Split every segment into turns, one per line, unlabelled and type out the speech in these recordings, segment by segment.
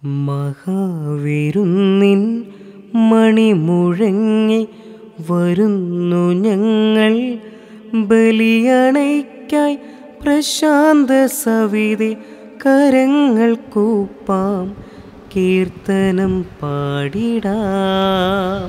മഹാവിരുന്നിൻ മണിമുഴങ്ങി വരുന്നു ഞങ്ങൾ ബലിയണയ്ക്കായി പ്രശാന്ത സവിധി കരങ്ങൾ കൂപ്പാം കീർത്തനം പാടിടാം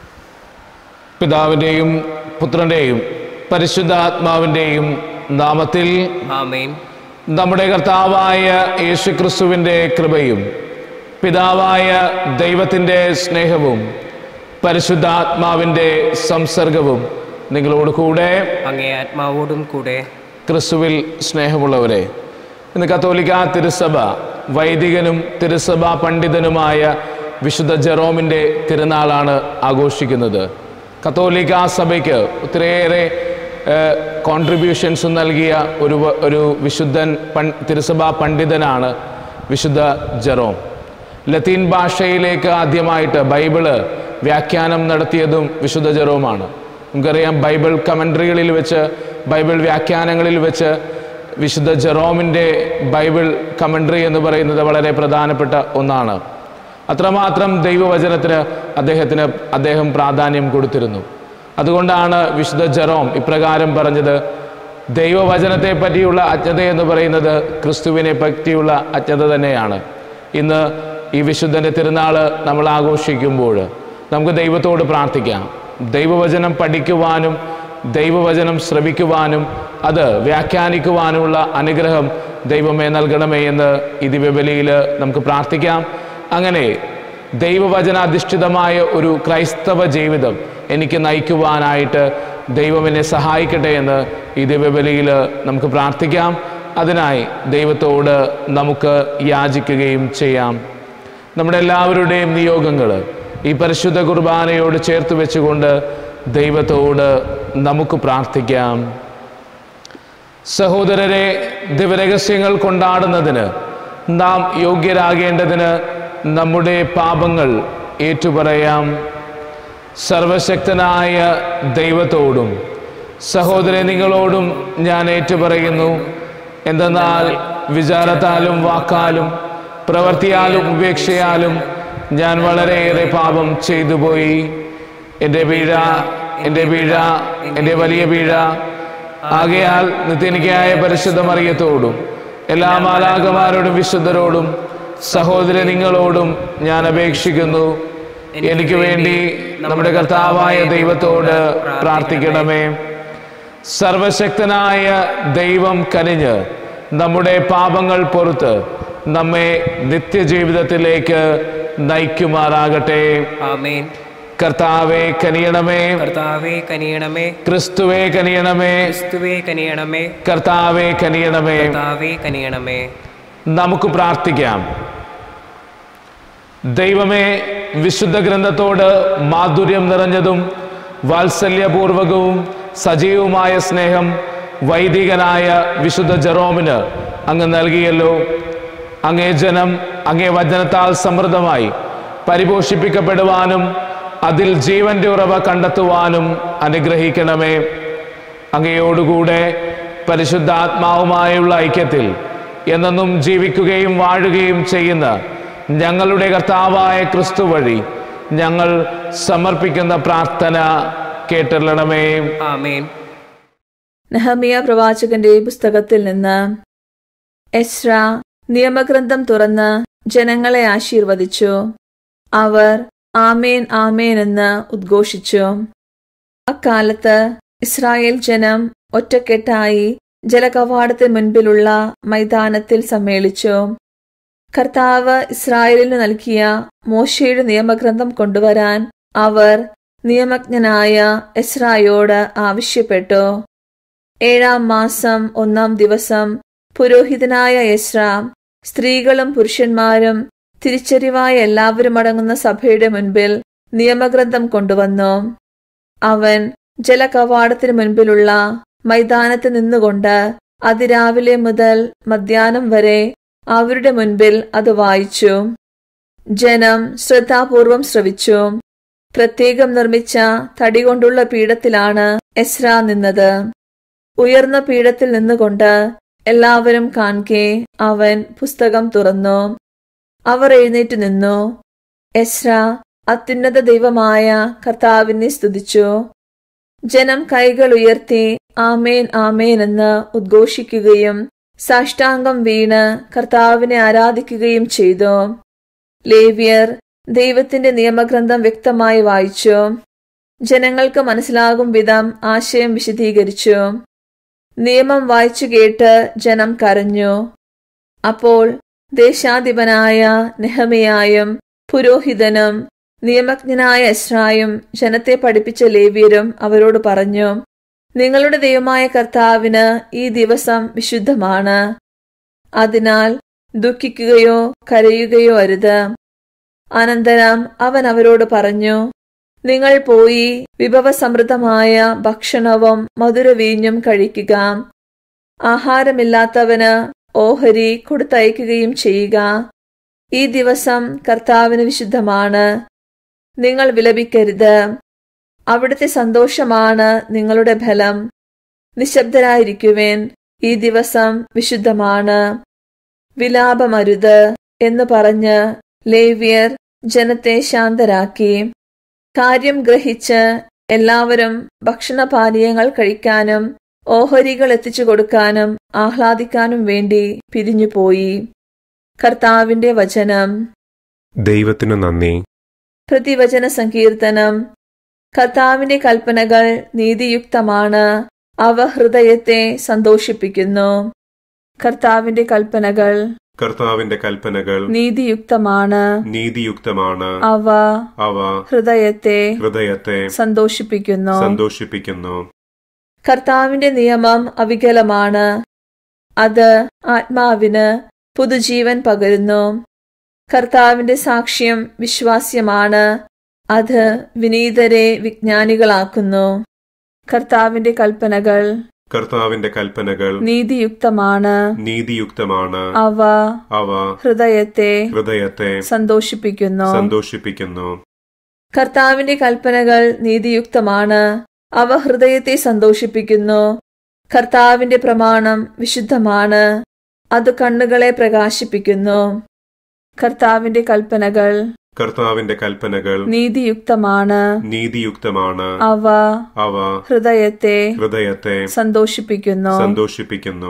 പിതാവിൻ്റെയും പുത്രൻ്റെയും പരിശുദ്ധാത്മാവിൻ്റെയും നാമത്തിൽ
ആമേൻ
നമ്മുടെ കർത്താവായ യേശുക്രിസ്തുവിൻ്റെ കൃപയും പിതാവായ ദൈവത്തിൻ്റെ സ്നേഹവും പരിശുദ്ധാത്മാവിൻ്റെ സംസർഗവും നിങ്ങളോട് കൂടെ
അങ്ങേ ആത്മാവോടും കൂടെ
ക്രിസ്തുവിൽ സ്നേഹമുള്ളവരെ ഇന്ന് കത്തോലിക്ക തിരുസഭ വൈദികനും തിരുസഭ പണ്ഡിതനുമായ വിശുദ്ധ ജെറോമിൻ്റെ തിരുനാളാണ് ആഘോഷിക്കുന്നത് കത്തോലിക്ക സഭയ്ക്ക് ഒത്തിരിയേറെ കോൺട്രിബ്യൂഷൻസ് നൽകിയ ഒരു വ- ഒരു വിശുദ്ധൻ പൺ തിരുസഭാ പണ്ഡിതനാണ് വിശുദ്ധ ജെറോം ലത്തീൻ ഭാഷയിലേക്ക് ആദ്യമായിട്ട് ബൈബിള് വ്യാഖ്യാനം നടത്തിയതും വിശുദ്ധ ജെറോമാണ് നമുക്കറിയാം ബൈബിൾ കമൻട്രികളിൽ വെച്ച് ബൈബിൾ വ്യാഖ്യാനങ്ങളിൽ വെച്ച് വിശുദ്ധ ജെറോമിൻ്റെ ബൈബിൾ കമൻട്രി എന്ന് പറയുന്നത് വളരെ പ്രധാനപ്പെട്ട ഒന്നാണ് അത്രമാത്രം ദൈവവചനത്തിന് അദ്ദേഹത്തിന് അദ്ദേഹം പ്രാധാന്യം കൊടുത്തിരുന്നു അതുകൊണ്ടാണ് വിശുദ്ധ ജെറോം ഇപ്രകാരം പറഞ്ഞത് ദൈവവചനത്തെ പറ്റിയുള്ള അജ്ഞത എന്ന് പറയുന്നത് ക്രിസ്തുവിനെ പറ്റിയുള്ള അജ്ഞത തന്നെയാണ് ഇന്ന് ഈ വിശുദ്ധൻ്റെ തിരുനാൾ നമ്മൾ ആഘോഷിക്കുമ്പോൾ നമുക്ക് ദൈവത്തോട് പ്രാർത്ഥിക്കാം ദൈവവചനം പഠിക്കുവാനും ദൈവവചനം ശ്രവിക്കുവാനും അത് വ്യാഖ്യാനിക്കുവാനുമുള്ള അനുഗ്രഹം ദൈവമേ നൽകണമേ എന്ന് ഈ ദിവ്യബലിയിൽ നമുക്ക് പ്രാർത്ഥിക്കാം അങ്ങനെ ദൈവവചനാധിഷ്ഠിതമായ ഒരു ക്രൈസ്തവ ജീവിതം എനിക്ക് നയിക്കുവാനായിട്ട് ദൈവം എന്നെ സഹായിക്കട്ടെ എന്ന് ഈ ദിവ്യബലിയിൽ നമുക്ക് പ്രാർത്ഥിക്കാം അതിനായി ദൈവത്തോട് നമുക്ക് യാചിക്കുകയും ചെയ്യാം നമ്മുടെ എല്ലാവരുടെയും നിയോഗങ്ങൾ ഈ പരിശുദ്ധ കുർബാനയോട് ചേർത്ത് വെച്ചുകൊണ്ട് ദൈവത്തോട് നമുക്ക് പ്രാർത്ഥിക്കാം സഹോദരരെ ദിവരഹസ്യങ്ങൾ കൊണ്ടാടുന്നതിന് നാം യോഗ്യരാകേണ്ടതിന് നമ്മുടെ പാപങ്ങൾ ഏറ്റുപറയാം സർവശക്തനായ ദൈവത്തോടും സഹോദര നിങ്ങളോടും ഞാൻ ഏറ്റുപറയുന്നു എന്തെന്നാൽ വിചാരത്താലും വാക്കാലും പ്രവൃത്തിയാലും ഉപേക്ഷയാലും ഞാൻ വളരെയേറെ പാപം ചെയ്തു പോയി എൻ്റെ വീഴ എൻ്റെ വീഴ എൻ്റെ വലിയ വീഴ ആകയാൽ നിത്യനിക്കായ പരിശുദ്ധ മറിയത്തോടും എല്ലാ മാലാകമാരോടും വിശുദ്ധരോടും സഹോദര നിങ്ങളോടും ഞാൻ അപേക്ഷിക്കുന്നു എനിക്ക് വേണ്ടി നമ്മുടെ കർത്താവായ ദൈവത്തോട് പ്രാർത്ഥിക്കണമേ സർവശക്തനായ ദൈവം കനിഞ്ഞ് നമ്മുടെ പാപങ്ങൾ പൊറുത്ത് നമ്മെ നിത്യജീവിതത്തിലേക്ക് നയിക്കുമാറാകട്ടെ
ആമേൻ
കർത്താവെ കനിയണമേ
കർത്താവേ കനിയണമേ
ക്രിസ്തുവെ കനിയണമേ
ക്രിസ്തുവേ കനിയണമേ
കർത്താവെ കനിയണമേ
കർത്താവേ കനിയണമേ
നമുക്ക് പ്രാർത്ഥിക്കാം ദൈവമേ വിശുദ്ധ ഗ്രന്ഥത്തോട് മാധുര്യം നിറഞ്ഞതും വാത്സല്യപൂർവകവും സജീവമായ സ്നേഹം വൈദികനായ വിശുദ്ധ ജെറോമിന് അങ്ങ് നൽകിയല്ലോ അങ്ങേ ജനം അങ്ങേ വചനത്താൽ സമൃദ്ധമായി പരിപോഷിപ്പിക്കപ്പെടുവാനും അതിൽ ജീവന്റെ ഉറവ കണ്ടെത്തുവാനും അനുഗ്രഹിക്കണമേ അങ്ങയോടുകൂടെ പരിശുദ്ധാത്മാവുമായുള്ള ഐക്യത്തിൽ എന്നെന്നും ജീവിക്കുകയും വാഴുകയും ചെയ്യുന്ന ഞങ്ങളുടെ കർത്താവായ ക്രിസ്തു വഴി ഞങ്ങൾ സമർപ്പിക്കുന്ന പ്രാർത്ഥന കേട്ടല്ലണമേ
ആമേൻ
നെഹമിയ പ്രവാചകന്റെ പുസ്തകത്തിൽ നിന്ന് എസ്ര നിയമഗ്രന്ഥം തുറന്ന് ജനങ്ങളെ ആശീർവദിച്ചു അവർ ആമേൻ ആമേൻ എന്ന് ഉദ്ഘോഷിച്ചു അക്കാലത്ത് ഇസ്രായേൽ ജനം ഒറ്റക്കെട്ടായി ജലകവാടത്തിന് മുൻപിലുള്ള മൈതാനത്തിൽ സമ്മേളിച്ചു കർത്താവ് ഇസ്രായേലിന് നൽകിയ മോശയുടെ നിയമഗ്രന്ഥം കൊണ്ടുവരാൻ അവർ നിയമജ്ഞനായ എസ്രായോട് ആവശ്യപ്പെട്ടു ഏഴാം മാസം ഒന്നാം ദിവസം പുരോഹിതനായ എസ്ര സ്ത്രീകളും പുരുഷന്മാരും തിരിച്ചറിവായ എല്ലാവരും അടങ്ങുന്ന സഭയുടെ മുൻപിൽ നിയമഗ്രന്ഥം കൊണ്ടുവന്നു അവൻ ജലകവാടത്തിന് മുൻപിലുള്ള മൈതാനത്ത് നിന്നുകൊണ്ട് അതിരാവിലെ മുതൽ മധ്യാഹ്നം വരെ അവരുടെ മുൻപിൽ അത് വായിച്ചു ജനം ശ്രദ്ധാപൂർവം ശ്രവിച്ചു പ്രത്യേകം നിർമ്മിച്ച തടി കൊണ്ടുള്ള പീഠത്തിലാണ് എസ്ര നിന്നത് ഉയർന്ന പീഠത്തിൽ നിന്നുകൊണ്ട് എല്ലാവരും കാൺകെ അവൻ പുസ്തകം തുറന്നു അവർ എഴുന്നേറ്റ് നിന്നു എസ്ര അത്യുന്നത ദൈവമായ കർത്താവിനെ സ്തുതിച്ചു ജനം കൈകൾ ഉയർത്തി ആമേൻ ആമേൻ എന്ന് ഉദ്ഘോഷിക്കുകയും സാഷ്ടാംഗം വീണ് കർത്താവിനെ ആരാധിക്കുകയും ചെയ്തു ലേവ്യർ ദൈവത്തിന്റെ നിയമഗ്രന്ഥം വ്യക്തമായി വായിച്ചു ജനങ്ങൾക്ക് മനസ്സിലാകും വിധം ആശയം വിശദീകരിച്ചു നിയമം വായിച്ചു കേട്ട് ജനം കരഞ്ഞു അപ്പോൾ ദേശാധിപനായ നെഹമിയായും പുരോഹിതനും നിയമജ്ഞനായ എസ്രായും ജനത്തെ പഠിപ്പിച്ച ലേവ്യരും അവരോട് പറഞ്ഞു നിങ്ങളുടെ ദൈവമായ കർത്താവിന് ഈ ദിവസം വിശുദ്ധമാണ് അതിനാൽ ദുഃഖിക്കുകയോ കരയുകയോ അരുത് അനന്തരം അവൻ അവരോട് പറഞ്ഞു നിങ്ങൾ പോയി വിഭവസമൃദ്ധമായ ഭക്ഷണവും മധുരവീഞ്ഞും കഴിക്കുക ആഹാരമില്ലാത്തവന് ഓഹരി കൊടുത്തയക്കുകയും ചെയ്യുക ഈ ദിവസം കർത്താവിന് വിശുദ്ധമാണ് നിങ്ങൾ വിലപിക്കരുത് അവിടുത്തെ സന്തോഷമാണ് നിങ്ങളുടെ ഫലം നിശബ്ദരായിരിക്കുവേൻ ഈ ദിവസം വിശുദ്ധമാണ് വിലാപമരുത് എന്ന് പറഞ്ഞ് ലേവ്യർ ജനത്തെ ശാന്തരാക്കി കാര്യം ഗ്രഹിച്ച് എല്ലാവരും ഭക്ഷണപാനീയങ്ങൾ കഴിക്കാനും ഓഹരികൾ എത്തിച്ചു കൊടുക്കാനും ആഹ്ലാദിക്കാനും വേണ്ടി പിരിഞ്ഞുപോയി കർത്താവിന്റെ വചനം
ദൈവത്തിനു നന്ദി
പ്രതിവചന സങ്കീർത്തനം കർത്താവിന്റെ കൽപ്പനകൾ നീതിയുക്തമാണ് അവ ഹൃദയത്തെ സന്തോഷിപ്പിക്കുന്നു കർത്താവിന്റെ കൽപ്പനകൾ
കർത്താവിന്റെ കൽപ്പനകൾ
നീതിയുക്തമാണ്
നീതിയുക്തമാണ്
അവ
അവ
ഹൃദയത്തെ
ഹൃദയത്തെ
സന്തോഷിപ്പിക്കുന്നു
സന്തോഷിപ്പിക്കുന്നു
കർത്താവിന്റെ നിയമം അവികലമാണ് അത് ആത്മാവിന് പുതുജീവൻ പകരുന്നു കർത്താവിന്റെ സാക്ഷ്യം വിശ്വാസ്യമാണ് അത് വിനീതരെ വിജ്ഞാനികളാക്കുന്നു കർത്താവിന്റെ കൽപ്പനകൾ
കർത്താവിന്റെ കൽപ്പനകൾ
നീതിയുക്തമാണ്
നീതിയുക്തമാണ്
അവ
അവ
ഹൃദയത്തെ
ഹൃദയത്തെ
സന്തോഷിപ്പിക്കുന്നു
സന്തോഷിപ്പിക്കുന്നു
കർത്താവിന്റെ കൽപ്പനകൾ നീതിയുക്തമാണ് അവ ഹൃദയത്തെ സന്തോഷിപ്പിക്കുന്നു കർത്താവിന്റെ പ്രമാണം വിശുദ്ധമാണ് അത് കണ്ണുകളെ പ്രകാശിപ്പിക്കുന്നു കർത്താവിന്റെ കൽപ്പനകൾ
കർത്താവിന്റെ കൽപ്പനകൾ
നീതിയുക്തമാണ്
നീതിയുക്തമാണ്
അവ
അവ
ഹൃദയത്തെ
ഹൃദയത്തെ
സന്തോഷിപ്പിക്കുന്നു
സന്തോഷിപ്പിക്കുന്നു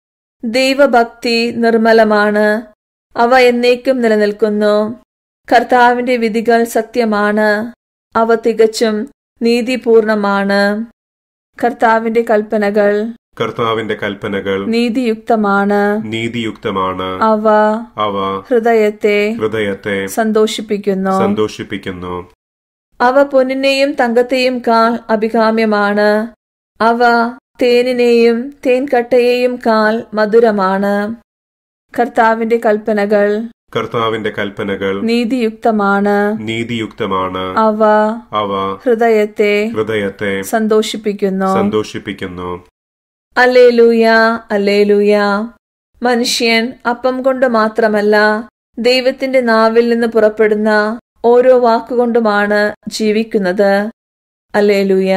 ദൈവഭക്തി നിർമ്മലമാണ് അവ എന്നേക്കും നിലനിൽക്കുന്നു കർത്താവിന്റെ വിധികൾ സത്യമാണ് അവ തികച്ചും നീതിപൂർണമാണ് കർത്താവിന്റെ കൽപ്പനകൾ
കർത്താവിന്റെ കൽപ്പനകൾ
നീതിയുക്തമാണ്
നീതിയുക്തമാണ്
അവ
അവ
ഹൃദയത്തെ
ഹൃദയത്തെ
സന്തോഷിപ്പിക്കുന്നു
സന്തോഷിപ്പിക്കുന്നു
അവ പൊന്നിനെയും തങ്കത്തെയും കാൽ അഭികാമ്യമാണ് അവ തേനിനെയും തേൻകട്ടയെയും കാൽ മധുരമാണ് കർത്താവിന്റെ കൽപ്പനകൾ
കർത്താവിന്റെ കൽപ്പനകൾ
നീതിയുക്തമാണ്
നീതിയുക്തമാണ്
അവ
അവ
ഹൃദയത്തെ
ഹൃദയത്തെ
സന്തോഷിപ്പിക്കുന്നു
സന്തോഷിപ്പിക്കുന്നു
അല്ലേലൂയ അല്ലേലൂയ മനുഷ്യൻ അപ്പം കൊണ്ട് മാത്രമല്ല ദൈവത്തിന്റെ നാവിൽ നിന്ന് പുറപ്പെടുന്ന ഓരോ വാക്കുകൊണ്ടുമാണ് ജീവിക്കുന്നത് അല്ലേലൂയ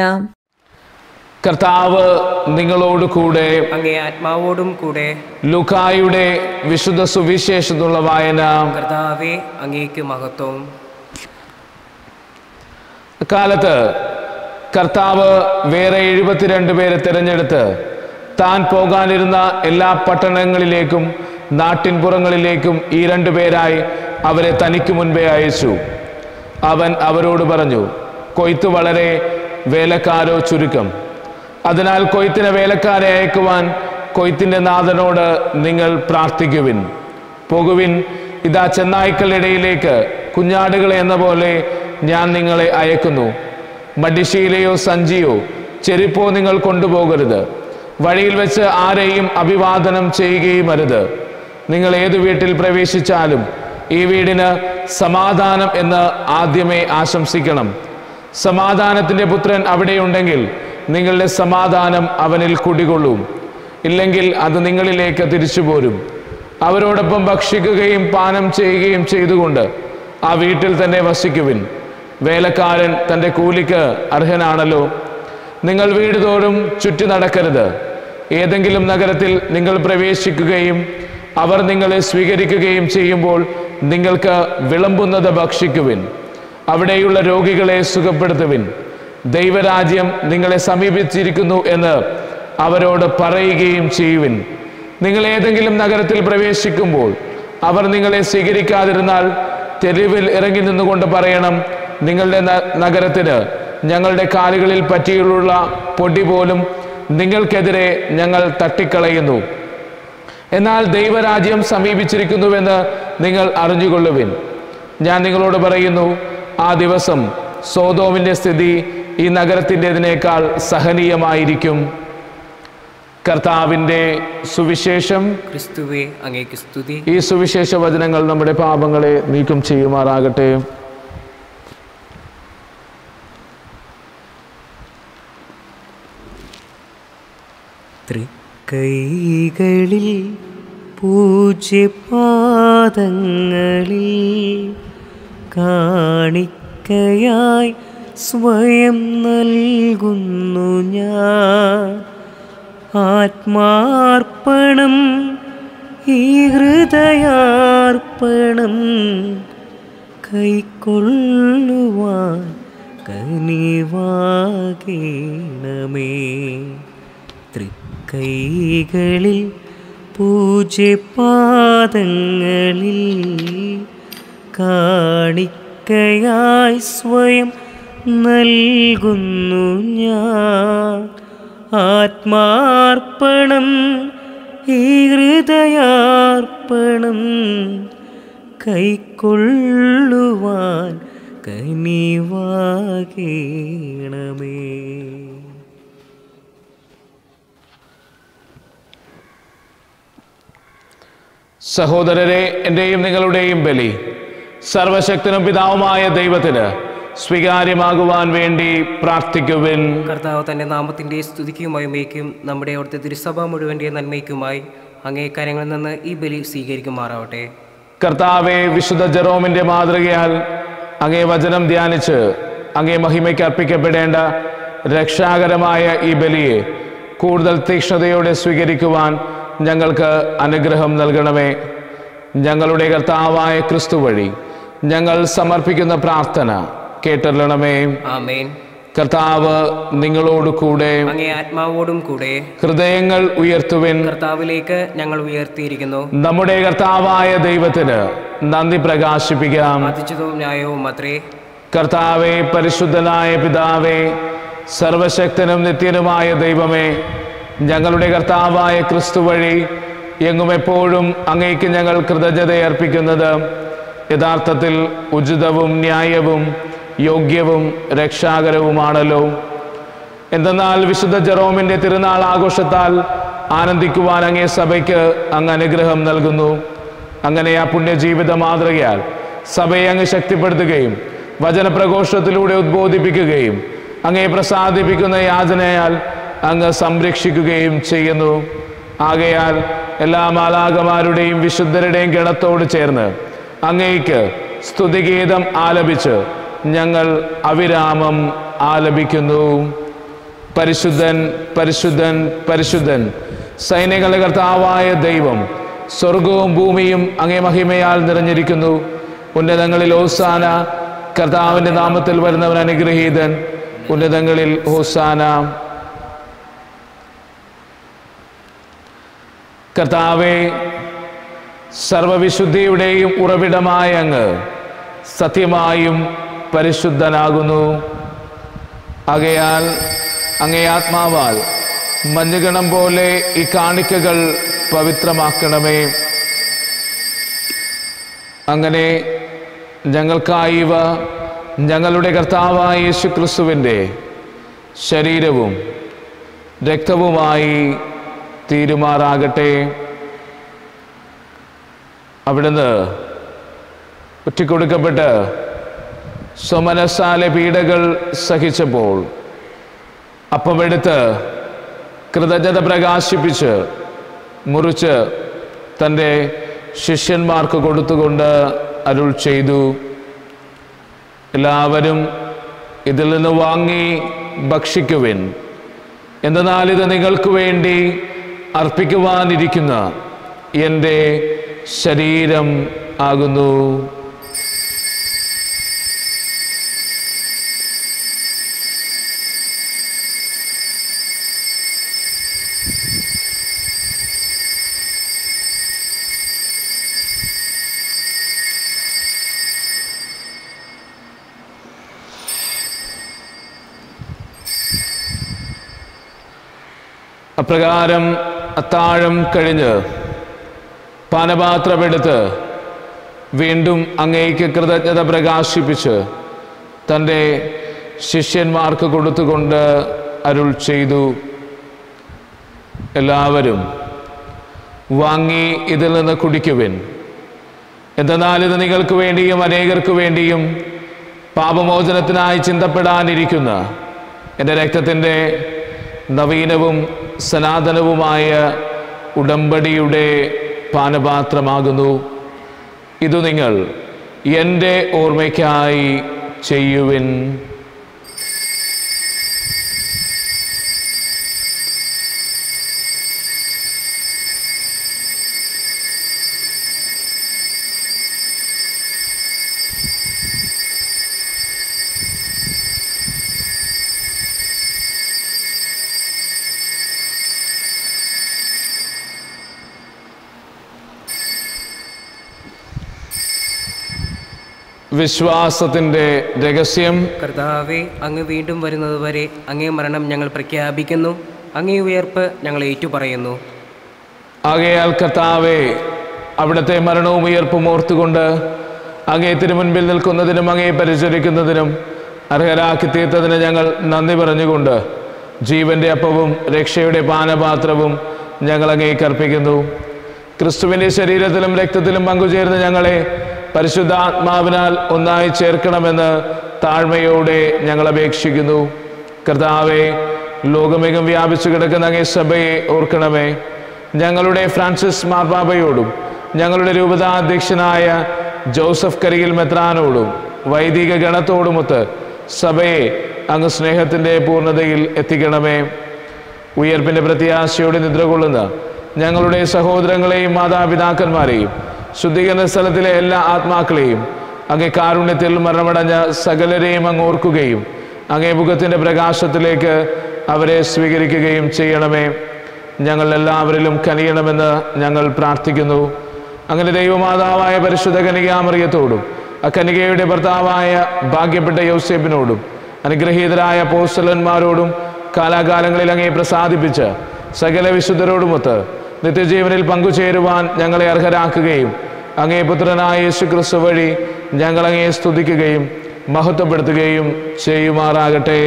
കർത്താവ് നിങ്ങളോട് കൂടെ
അങ്ങേ ആത്മാവോടും കൂടെ
ലുക്കായുടെ വിശുദ്ധ സുവിശേഷത്തുള്ള വായന
കർത്താവെ അങ്ങേക്ക് മഹത്വം
കാലത്ത് കർത്താവ് വേറെ എഴുപത്തിരണ്ട് പേരെ തിരഞ്ഞെടുത്ത് താൻ പോകാനിരുന്ന എല്ലാ പട്ടണങ്ങളിലേക്കും നാട്ടിൻപുറങ്ങളിലേക്കും ഈ രണ്ടു പേരായി അവരെ തനിക്ക് മുൻപേ അയച്ചു അവൻ അവരോട് പറഞ്ഞു കൊയ്ത്ത് വളരെ വേലക്കാരോ ചുരുക്കം അതിനാൽ കൊയ്ത്തിന് വേലക്കാരെ അയക്കുവാൻ കൊയ്ത്തിന്റെ നാഥനോട് നിങ്ങൾ പ്രാർത്ഥിക്കുവിൻ പോകുവിൻ ഇതാ ചെന്നായ്ക്കളുടെ ഇടയിലേക്ക് കുഞ്ഞാടുകളെ എന്ന പോലെ ഞാൻ നിങ്ങളെ അയക്കുന്നു മടിശീലയോ സഞ്ചിയോ ചെരുപ്പോ നിങ്ങൾ കൊണ്ടുപോകരുത് വഴിയിൽ വെച്ച് ആരെയും അഭിവാദനം ചെയ്യുകയും അരുത് നിങ്ങൾ ഏതു വീട്ടിൽ പ്രവേശിച്ചാലും ഈ വീടിന് സമാധാനം എന്ന് ആദ്യമേ ആശംസിക്കണം സമാധാനത്തിന്റെ പുത്രൻ അവിടെയുണ്ടെങ്കിൽ നിങ്ങളുടെ സമാധാനം അവനിൽ കുടികൊള്ളും ഇല്ലെങ്കിൽ അത് നിങ്ങളിലേക്ക് തിരിച്ചു പോരും അവരോടൊപ്പം ഭക്ഷിക്കുകയും പാനം ചെയ്യുകയും ചെയ്തുകൊണ്ട് ആ വീട്ടിൽ തന്നെ വസിക്കുവിൻ വേലക്കാരൻ തൻ്റെ കൂലിക്ക് അർഹനാണല്ലോ നിങ്ങൾ വീട് തോറും ചുറ്റി നടക്കരുത് ഏതെങ്കിലും നഗരത്തിൽ നിങ്ങൾ പ്രവേശിക്കുകയും അവർ നിങ്ങളെ സ്വീകരിക്കുകയും ചെയ്യുമ്പോൾ നിങ്ങൾക്ക് വിളമ്പുന്നത് ഭക്ഷിക്കുവിൻ അവിടെയുള്ള രോഗികളെ സുഖപ്പെടുത്തുവിൻ ദൈവരാജ്യം നിങ്ങളെ സമീപിച്ചിരിക്കുന്നു എന്ന് അവരോട് പറയുകയും ചെയ്യുവിൻ നിങ്ങൾ ഏതെങ്കിലും നഗരത്തിൽ പ്രവേശിക്കുമ്പോൾ അവർ നിങ്ങളെ സ്വീകരിക്കാതിരുന്നാൽ തെരുവിൽ ഇറങ്ങി നിന്നുകൊണ്ട് പറയണം നിങ്ങളുടെ ന- നഗരത്തിന് ഞങ്ങളുടെ കാലുകളിൽ പറ്റിയുള്ള പൊടി പോലും നിങ്ങൾക്കെതിരെ ഞങ്ങൾ തട്ടിക്കളയുന്നു എന്നാൽ ദൈവരാജ്യം സമീപിച്ചിരിക്കുന്നുവെന്ന് നിങ്ങൾ അറിഞ്ഞുകൊള്ളുവിൻ ഞാൻ നിങ്ങളോട് പറയുന്നു ആ ദിവസം സോതോമിന്റെ സ്ഥിതി ഈ നഗരത്തിൻ്റെതിനേക്കാൾ സഹനീയമായിരിക്കും കർത്താവിൻ്റെ സുവിശേഷം
ക്രിസ്തുവെ അങ്ങേക്ക് സ്തുതി
ഈ സുവിശേഷ വചനങ്ങൾ നമ്മുടെ പാപങ്ങളെ നീക്കം ചെയ്യുമാറാകട്ടെ
തൃക്കൈകളിൽ പൂജ്യപാദങ്ങളിൽ കാണിക്കയായി സ്വയം നൽകുന്നു ഞാൻ ആത്മാർപ്പണം ഈ ഹൃദയാർപ്പണം കൈക്കൊള്ളുവാൻ കനിവാകേണമേ തൃക്കൈകളിൽ പൂജ്യപാദങ്ങളിൽ കാണിക്കയായി സ്വയം നൽകുന്നു ഞാൻ ആത്മാർപ്പണം ഈ ഹൃദയാർപ്പണം കൈക്കൊള്ളുവാൻ കനിവാകേണമേ
സഹോദരരെ എൻ്റെയും നിങ്ങളുടെയും ബലി സർവശക്തനും പിതാവുമായ ദൈവത്തിന് സ്വീകാര്യമാകുവാൻ വേണ്ടി പ്രാർത്ഥിക്കുവിൻ
കർത്താവ് തന്റെ നാമത്തിന്റെ സ്തുതിക്കും മഹിമയ്ക്കും നമ്മുടെ അവിടുത്തെ തിരുസഭ മുഴുവന്റെ നന്മയ്ക്കുമായി അങ്ങേ കരങ്ങളിൽ നിന്ന് ഈ ബലി സ്വീകരിക്കുമാറാവട്ടെ
കർത്താവെ വിശുദ്ധ ജെറോമിന്റെ മാതൃകയാൽ അങ്ങേ വചനം ധ്യാനിച്ച് അങ്ങേ മഹിമയ്ക്ക് അർപ്പിക്കപ്പെടേണ്ട രക്ഷാകരമായ ഈ ബലിയെ കൂടുതൽ തീക്ഷ്ണതയോടെ സ്വീകരിക്കുവാൻ ഞങ്ങൾക്ക് അനുഗ്രഹം നൽകണമേ ഞങ്ങളുടെ കർത്താവായ ക്രിസ്തു വഴി ഞങ്ങൾ സമർപ്പിക്കുന്ന പ്രാർത്ഥന കേട്ടല്ലണമേ
ആമേൻ
കർത്താവ് നിങ്ങളോട് കൂടെ
അങ്ങേ ആത്മാവോടും കൂടെ
ഹൃദയങ്ങൾ ഉയർത്തുവിൻ
കർത്താവിലേക്ക് ഞങ്ങൾ ഉയർത്തിയിരിക്കുന്നു
നമ്മുടെ കർത്താവായ ദൈവത്തിന് നന്ദി പ്രകാശിപ്പിക്കാം
അതിച്ചിതവും ന്യായവും അത്രേ
കർത്താവെ പരിശുദ്ധനായ പിതാവേ സർവശക്തനും നിത്യനുമായ ദൈവമേ ഞങ്ങളുടെ കർത്താവായ ക്രിസ്തു വഴി എങ്ങും എപ്പോഴും അങ്ങേക്ക് ഞങ്ങൾ കൃതജ്ഞത അർപ്പിക്കുന്നത് യഥാർത്ഥത്തിൽ ഉചിതവും ന്യായവും യോഗ്യവും രക്ഷാകരവുമാണല്ലോ എന്തെന്നാൽ വിശുദ്ധ ജെറോമിന്റെ തിരുനാൾ ആഘോഷത്താൽ ആനന്ദിക്കുവാൻ അങ്ങേ സഭയ്ക്ക് അങ്ങ് അനുഗ്രഹം നൽകുന്നു അങ്ങനെ ആ പുണ്യജീവിത മാതൃകയാൽ സഭയെ അങ്ങ് ശക്തിപ്പെടുത്തുകയും വചനപ്രഘോഷത്തിലൂടെ ഉദ്ബോധിപ്പിക്കുകയും അങ്ങേ പ്രസാദിപ്പിക്കുന്ന യാചനയാൽ അങ്ങ് സംരക്ഷിക്കുകയും ചെയ്യുന്നു ആകയാൽ എല്ലാ മാലാകമാരുടെയും വിശുദ്ധരുടെയും ഗണത്തോട് ചേർന്ന് അങ്ങേക്ക് സ്തുതിഗീതം ആലപിച്ച് ഞങ്ങൾ അവിരാമം ആലപിക്കുന്നു പരിശുദ്ധൻ പരിശുദ്ധൻ പരിശുദ്ധൻ സൈന്യങ്ങളുടെ കർത്താവായ ദൈവം സ്വർഗവും ഭൂമിയും അങ്ങേ മഹിമയാൽ നിറഞ്ഞിരിക്കുന്നു ഉന്നതങ്ങളിൽ ഓസാന കർത്താവിന്റെ നാമത്തിൽ വരുന്നവൻ അനുഗ്രഹീതൻ ഉന്നതങ്ങളിൽ ഹോസാന കർത്താവെ സർവവിശുദ്ധിയുടെയും ഉറവിടമായ അങ്ങ് സത്യമായും പരിശുദ്ധനാകുന്നു ആകയാൽ അങ്ങേ ആത്മാവാൽ മഞ്ഞുകണം പോലെ ഈ കാണിക്കകൾ പവിത്രമാക്കണമേ അങ്ങനെ ഞങ്ങൾക്കായി ഇവ ഞങ്ങളുടെ കർത്താവായ യേശു ക്രിസ്തുവിൻ്റെ ശരീരവും രക്തവുമായി തീരുമാറാകട്ടെ അവിടുന്ന് ഒറ്റിക്കൊടുക്കപ്പെട്ട് സ്വമനസാലെ പീഡകൾ സഹിച്ചപ്പോൾ അപ്പമെടുത്ത് കൃതജ്ഞത പ്രകാശിപ്പിച്ച് മുറിച്ച് തൻ്റെ ശിഷ്യന്മാർക്ക് കൊടുത്തുകൊണ്ട് അരുൾ ചെയ്തു എല്ലാവരും ഇതിൽ നിന്ന് വാങ്ങി ഭക്ഷിക്കുവിൻ എന്തെന്നാൽ ഇത് നിങ്ങൾക്ക് വേണ്ടി അർപ്പിക്കുവാനിരിക്കുന്ന എൻ്റെ ശരീരം ആകുന്നു അപ്രകാരം അത്താഴം കഴിഞ്ഞ് പാനപാത്രമെടുത്ത് വീണ്ടും അങ്ങേക്ക് കൃതജ്ഞത പ്രകാശിപ്പിച്ച് തൻ്റെ ശിഷ്യന്മാർക്ക് കൊടുത്തുകൊണ്ട് അരുൾ ചെയ്തു എല്ലാവരും വാങ്ങി ഇതിൽ നിന്ന് കുടിക്കുവിൻ എന്തെന്നാൽ ഇത് നിങ്ങൾക്ക് വേണ്ടിയും അനേകർക്ക് വേണ്ടിയും പാപമോചനത്തിനായി ചിന്തപ്പെടാനിരിക്കുന്ന എൻ്റെ രക്തത്തിൻ്റെ നവീനവും സനാതനവുമായ ഉടമ്പടിയുടെ പാനപാത്രമാകുന്നു ഇത് നിങ്ങൾ എൻ്റെ ഓർമ്മയ്ക്കായി ചെയ്യുവിൻ വിശ്വാസത്തിൻ്റെ രഹസ്യം
കർത്താവെ അങ്ങ് വീണ്ടും വരുന്നതുവരെ അങ്ങേ മരണം ഞങ്ങൾ പ്രഖ്യാപിക്കുന്നു അങ്ങേ ഉയർപ്പ് ഞങ്ങൾ ഏറ്റുപറയുന്നു
ആകയാൽ കർത്താവെ അവിടുത്തെ മരണവും ഉയർപ്പും ഓർത്തുകൊണ്ട് അങ്ങേ തിരുമുൻപിൽ നിൽക്കുന്നതിനും അങ്ങേ പരിചരിക്കുന്നതിനും അർഹരാക്കി തീർത്തതിന് ഞങ്ങൾ നന്ദി പറഞ്ഞുകൊണ്ട് ജീവന്റെ അപ്പവും രക്ഷയുടെ പാനപാത്രവും ഞങ്ങൾ അങ്ങേക്ക് അർപ്പിക്കുന്നു ക്രിസ്തുവിൻ്റെ ശരീരത്തിലും രക്തത്തിലും പങ്കുചേർന്ന് ഞങ്ങളെ പരിശുദ്ധാത്മാവിനാൽ ഒന്നായി ചേർക്കണമെന്ന് താഴ്മയോടെ ഞങ്ങൾ അപേക്ഷിക്കുന്നു കർത്താവെ ലോകമെങ്ങും വ്യാപിച്ചു കിടക്കുന്ന അങ്ങേ സഭയെ ഓർക്കണമേ ഞങ്ങളുടെ ഫ്രാൻസിസ് മാർപ്പാപ്പയോടും ഞങ്ങളുടെ രൂപതാധ്യക്ഷനായ ജോസഫ് കരികിൽ മെത്രാനോടും വൈദിക ഗണത്തോടുമൊത്ത് സഭയെ അങ്ങ് സ്നേഹത്തിൻ്റെ പൂർണ്ണതയിൽ എത്തിക്കണമേ ഉയർപ്പിന്റെ പ്രത്യാശയോടെ നിദ്രകൊള്ളുന്ന ഞങ്ങളുടെ സഹോദരങ്ങളെയും മാതാപിതാക്കന്മാരെയും ശുദ്ധീകരണ സ്ഥലത്തിലെ എല്ലാ ആത്മാക്കളെയും അങ്ങേ കാരുണ്യത്തിൽ മരണമടഞ്ഞ സകലരെയും അങ്ങ് ഓർക്കുകയും അങ്ങേ മുഖത്തിന്റെ പ്രകാശത്തിലേക്ക് അവരെ സ്വീകരിക്കുകയും ചെയ്യണമേ ഞങ്ങൾ എല്ലാവരിലും കനിയണമെന്ന് ഞങ്ങൾ പ്രാർത്ഥിക്കുന്നു അങ്ങനെ ദൈവമാതാവായ പരിശുദ്ധ കനികാമറിയത്തോടും ആ കനികയുടെ ഭർത്താവായ ഭാഗ്യപ്പെട്ട യോസേപ്പിനോടും അനുഗ്രഹീതരായ പോസ്റ്റലന്മാരോടും കാലാകാലങ്ങളിൽ അങ്ങേ പ്രസാദിപ്പിച്ച് സകല വിശുദ്ധരോടുമൊത്ത് നിത്യജീവനിൽ പങ്കുചേരുവാൻ ഞങ്ങളെ അർഹരാക്കുകയും അങ്ങേ പുത്രനായ യേശു ക്രിസ്തു വഴി ഞങ്ങൾ അങ്ങേ സ്തുതിക്കുകയും മഹത്വപ്പെടുത്തുകയും ചെയ്യുമാറാകട്ടെ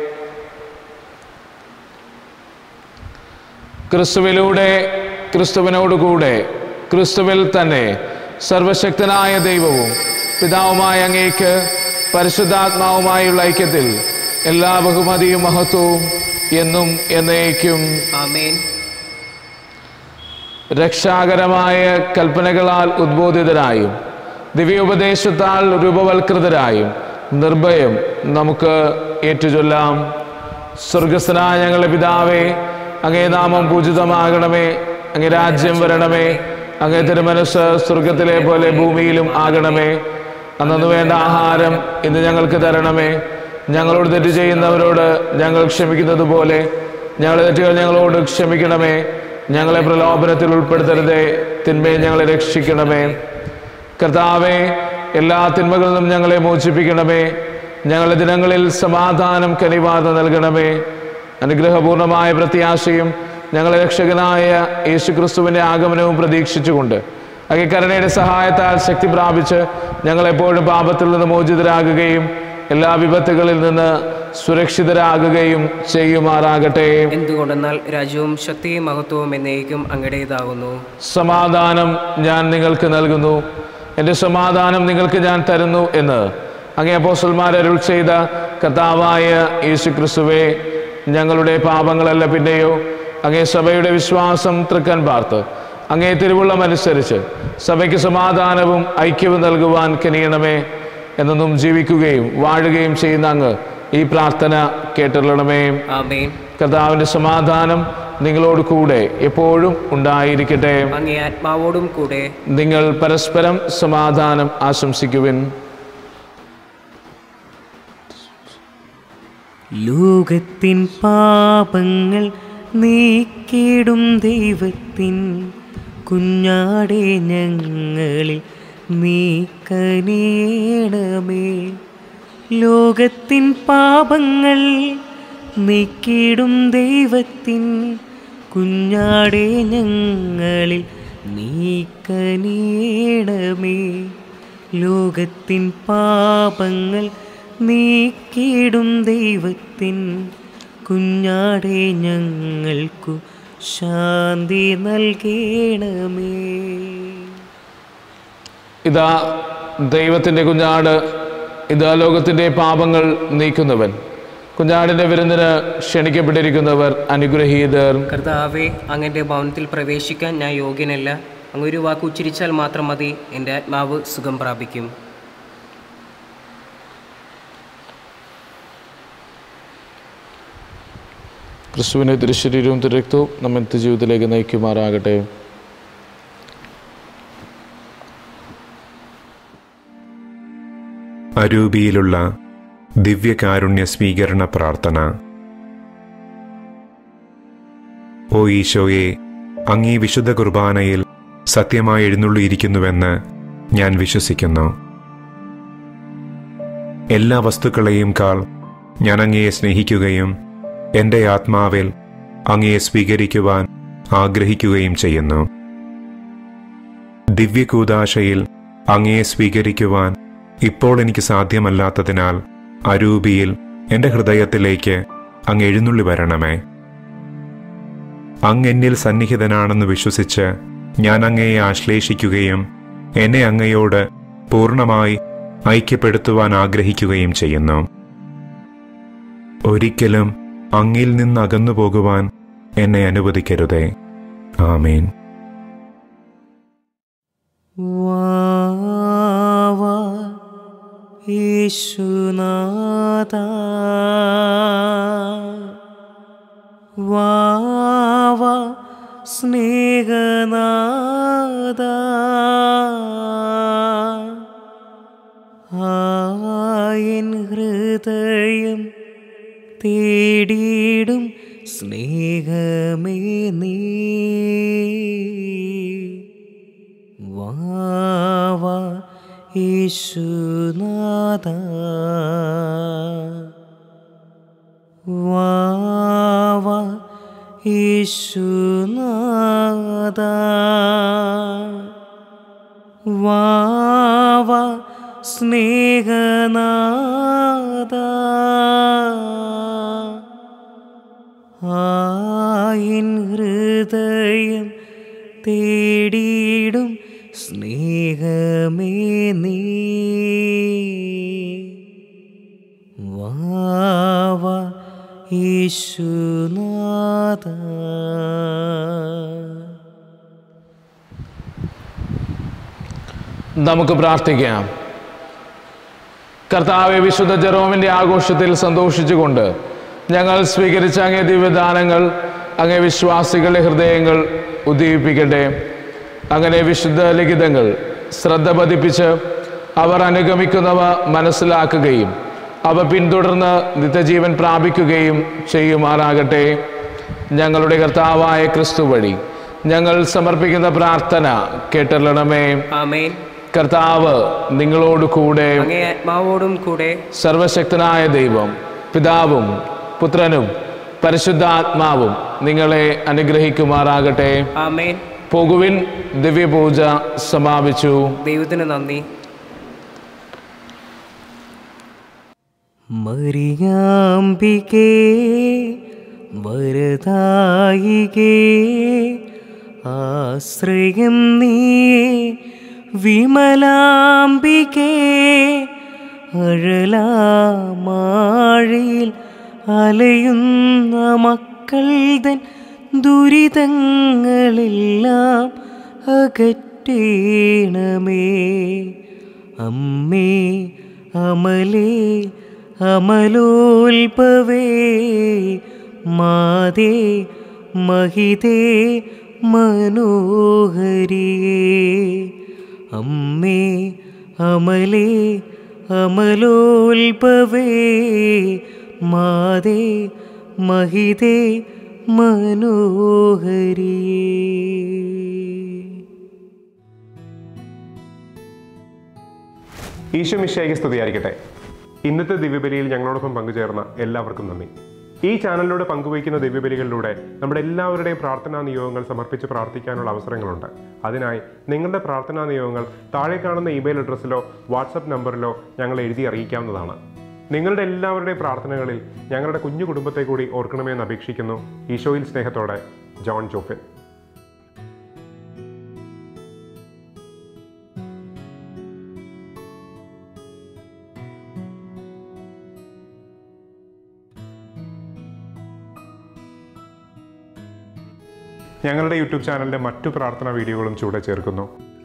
ക്രിസ്തുവിലൂടെ ക്രിസ്തുവിനോടുകൂടെ ക്രിസ്തുവിൽ തന്നെ സർവശക്തനായ ദൈവവും പിതാവുമായ അങ്ങേക്ക് പരിശുദ്ധാത്മാവുമായുള്ള ഐക്യത്തിൽ എല്ലാ ബഹുമതിയും മഹത്വവും എന്നും എന്നേക്കും
ആമേൻ
രക്ഷാകരമായ കൽപ്പനകളാൽ ഉദ്ബോധിതരായും ദിവ്യോപദേശത്താൽ രൂപവൽകൃതരായും നിർഭയം നമുക്ക് ഏറ്റുചൊല്ലാം സ്വർഗസ്ഥനായ ഞങ്ങളുടെ പിതാവേ അങ്ങേ നാമം പൂജിതമാകണമേ അങ്ങേ രാജ്യം വരണമേ അങ്ങേ തിരുമനസ് സ്വർഗത്തിലെ പോലെ ഭൂമിയിലും ആകണമേ അന്നു വേണ്ട ആഹാരം ഇന്ന് ഞങ്ങൾക്ക് തരണമേ ഞങ്ങളോട് തെറ്റ് ചെയ്യുന്നവരോട് ഞങ്ങൾ ക്ഷമിക്കുന്നത് പോലെ ഞങ്ങളുടെ തെറ്റുകൾ ഞങ്ങളോട് ക്ഷമിക്കണമേ ഞങ്ങളെ പ്രലോഭനത്തിൽ ഉൾപ്പെടുത്തരുതേ തിന്മയെ ഞങ്ങളെ രക്ഷിക്കണമേ കർത്താവെ എല്ലാ തിന്മകളിൽ നിന്നും ഞങ്ങളെ മോചിപ്പിക്കണമേ ഞങ്ങളുടെ ദിനങ്ങളിൽ സമാധാനം കനിവാർന്ന് നൽകണമേ അനുഗ്രഹപൂർണമായ പ്രത്യാശയും ഞങ്ങളെ രക്ഷകനായ യേശുക്രിസ്തുവിന്റെ ആഗമനവും പ്രതീക്ഷിച്ചുകൊണ്ട് അങ്ങേ കരുണയുടെ സഹായത്താൽ ശക്തി പ്രാപിച്ച് ഞങ്ങളെപ്പോഴും പാപത്തിൽ നിന്ന് മോചിതരാകുകയും എല്ലാ വിപത്തുകളിൽ നിന്ന് സുരക്ഷിതരാകുകയും ചെയ്യുമാറാകട്ടെ
എന്തുകൊണ്ടെന്നാൽ രാജ്യവും ശക്തിയും മഹത്വവും എന്നേക്കും അങ്ങയുടേതാകുന്നു
സമാധാനം ഞാൻ നിങ്ങൾക്ക് നൽകുന്നു എൻ്റെ സമാധാനം നിങ്ങൾക്ക് ഞാൻ തരുന്നു എന്ന് അങ്ങേ അപ്പോസ്റ്റൽമാർ അരുൾ ചെയ്ത കർത്താവായ യേശു ക്രിസ്തുവേ ഞങ്ങളുടെ പാപങ്ങളല്ല പിന്നെയോ അങ്ങേ സഭയുടെ വിശ്വാസം തൃക്കൻ പാർത്ത് അങ്ങേ തിരുവുള്ളം അനുസരിച്ച് സഭയ്ക്ക് സമാധാനവും ഐക്യവും നൽകുവാൻ കനിയണമേ എന്നൊന്നും ജീവിക്കുകയും വാഴുകയും ചെയ്യുന്ന അങ്ങ് ഈ പ്രാർത്ഥന കേട്ടുള്ളണമേ
ആമേൻ
കർത്താവിൻ്റെ സമാധാനം നിങ്ങളോട് കൂടെ എപ്പോഴും ഉണ്ടായിരിക്കട്ടെ
അങ്ങേ ആത്മാവോടും കൂടെ
നിങ്ങൾ പരസ്പരം സമാധാനം ആശംസിക്കുവിൻ
ലോകത്തിൻ പാപങ്ങൾ നീക്കിടും ദൈവത്തിൻ കുഞ്ഞാടെ ഞങ്ങളിൽ നീക്കനേണമേ ലോകത്തിൻ പാപങ്ങൾ നീക്കിടും ദൈവത്തിൻ കുഞ്ഞാടെ ഞങ്ങളിൽ നീക്കനേണമേ ലോകത്തിൻ പാപങ്ങൾ നീക്കിടും ദൈവത്തിൻ കുഞ്ഞാടെ ഞങ്ങൾക്കു ശാന്തി നൽകണമേ
ഇതാ ദൈവത്തിൻ്റെ കുഞ്ഞാട് ഇതാ ലോകത്തിൻ്റെ പാപങ്ങൾ നീക്കുന്നവൻ കുഞ്ഞാടിൻ്റെ വിരുന്നിന് ക്ഷണിക്കപ്പെട്ടിരിക്കുന്നവർ അനുഗ്രഹീതർ
കർത്താവെ അങ്ങൻ്റെ ഭവനത്തിൽ പ്രവേശിക്കാൻ ഞാൻ യോഗ്യനല്ല അങ്ങ് ഒരു വാക്ക് ഉച്ചരിച്ചാൽ മാത്രം മതി എൻ്റെ ആത്മാവ് സുഖം പ്രാപിക്കും
ക്രിസ്തുവിനെ തിരുശരീരവും തിരക്തവും നമ്മെ ജീവിതത്തിലേക്ക് നയിക്കുമാറാകട്ടെ
അരൂപിയിലുള്ള ദിവ്യകാരുണ്യ സ്വീകരണ പ്രാർത്ഥന ഓ ഈശോയെ അങ്ങീ വിശുദ്ധ കുർബാനയിൽ സത്യമായി എഴുന്നള്ളിയിരിക്കുന്നുവെന്ന് ഞാൻ വിശ്വസിക്കുന്നു എല്ലാ വസ്തുക്കളെയും കാൾ ഞാൻ അങ്ങയെ സ്നേഹിക്കുകയും എൻ്റെ ആത്മാവിൽ അങ്ങയെ സ്വീകരിക്കുവാൻ ആഗ്രഹിക്കുകയും ചെയ്യുന്നു ദിവ്യകൂദാശയിൽ അങ്ങയെ സ്വീകരിക്കുവാൻ ഇപ്പോൾ എനിക്ക് സാധ്യമല്ലാത്തതിനാൽ അരൂപിയിൽ എൻ്റെ ഹൃദയത്തിലേക്ക് അങ്ങ് എഴുന്നള്ളി വരണമേ അങ്ങ് എന്നിൽ സന്നിഹിതനാണെന്ന് വിശ്വസിച്ച് ഞാൻ അങ്ങയെ ആശ്ലേഷിക്കുകയും എന്നെ അങ്ങയോട് പൂർണ്ണമായി ഐക്യപ്പെടുത്തുവാൻ ആഗ്രഹിക്കുകയും ചെയ്യുന്നു ഒരിക്കലും അങ്ങിൽ നിന്ന് അകന്നു പോകുവാൻ എന്നെ അനുവദിക്കരുതേ ആമേൻ
വാവാ യേശുനാഥ വാവാ സ്നേഹനാഥ ആയൻ ഹൃദയം തേടിയിടും സ്നേഹമേ നീ വാവാ യേശുനാഥ വാവാ യേശുനാഥ വാവാ സ്നേഹനാഥ ആയിൻ ഹൃദയം തേടിയിടും സ്നേഹമേ നീ വാവ യേശുനാഥ
നമുക്ക് പ്രാർത്ഥിക്കാം കർത്താവെ വിശുദ്ധ ജെറോമിൻ്റെ ആഘോഷത്തിൽ സന്തോഷിച്ചുകൊണ്ട് ഞങ്ങൾ സ്വീകരിച്ച അങ്ങേ ദിവ്യദാനങ്ങൾ അങ്ങേ വിശ്വാസികളുടെ ഹൃദയങ്ങൾ ഉദ്ദീപിക്കട്ടെ അങ്ങനെ വിശുദ്ധ ലിഖിതങ്ങൾ ശ്രദ്ധ പതിപ്പിച്ച് അവർ അനുഗമിക്കുന്നവ മനസ്സിലാക്കുകയും അവ പിന്തുടർന്ന് നിത്യജീവൻ പ്രാപിക്കുകയും ചെയ്യുമാറാകട്ടെ ഞങ്ങളുടെ കർത്താവായ ക്രിസ്തു വഴി ഞങ്ങൾ സമർപ്പിക്കുന്ന പ്രാർത്ഥന കേട്ടല്ലണമേ
ആമേൻ
കർത്താവ് നിങ്ങളോട് കൂടെ
അങ്ങേ ആത്മാവോടും കൂടെ
സർവശക്തനായ ദൈവം പിതാവും പുത്രനും പരിശുദ്ധാത്മാവും നിങ്ങളെ അനുഗ്രഹിക്കുമാറാകട്ടെ
ആമേൻ
പോകുവിൻ ദിവ്യപൂജ സമാപിച്ചു
ദൈവത്തിന് നന്ദി
മറിയാമ്പികേ വരദായികേ ആശ്രയം നീ വിമലാംബികേ അഴലാമാഴിയിൽ അലയുന്ന മക്കൾ തൻ ദുരിതങ്ങളെല്ലാം അകറ്റേണമേ അമ്മേ അമലേ അമലോത്ഭവേ മാതേ മഹിതേ മനോഹരിയേ അമ്മേ അമലേ അമലോത്ഭവേ മാതേ മഹിതേ മനോഹരിയേ
ഈശോ മിശിയായിക്ക് സ്തുതിയായിരിക്കട്ടെ ഇന്നത്തെ ദിവ്യബലിയിൽ ഞങ്ങളോടൊപ്പം പങ്കുചേർന്ന എല്ലാവർക്കും നന്ദി ഈ ചാനലിലൂടെ പങ്കുവയ്ക്കുന്ന ദിവ്യബലികളിലൂടെ നമ്മുടെ എല്ലാവരുടെയും പ്രാർത്ഥനാ നിയോഗങ്ങൾ സമർപ്പിച്ച് പ്രാർത്ഥിക്കാനുള്ള അവസരങ്ങളുണ്ട് അതിനായി നിങ്ങളുടെ പ്രാർത്ഥനാ നിയോഗങ്ങൾ താഴെ കാണുന്ന ഇമെയിൽ അഡ്രസ്സിലോ വാട്സപ്പ് നമ്പറിലോ ഞങ്ങൾ എഴുതി അറിയിക്കാവുന്നതാണ് നിങ്ങളുടെ എല്ലാവരുടെയും പ്രാർത്ഥനകളിൽ ഞങ്ങളുടെ കുഞ്ഞു കുടുംബത്തെ കൂടി ഓർക്കണമെന്ന് അപേക്ഷിക്കുന്നു ഈശോയിൽ സ്നേഹത്തോടെ ജോൺ ജോഫിൻ ഞങ്ങളുടെ യൂട്യൂബ് ചാനലിൻ്റെ മറ്റു പ്രാർത്ഥനാ വീഡിയോകളും ചൂടെ ചേർക്കുന്നു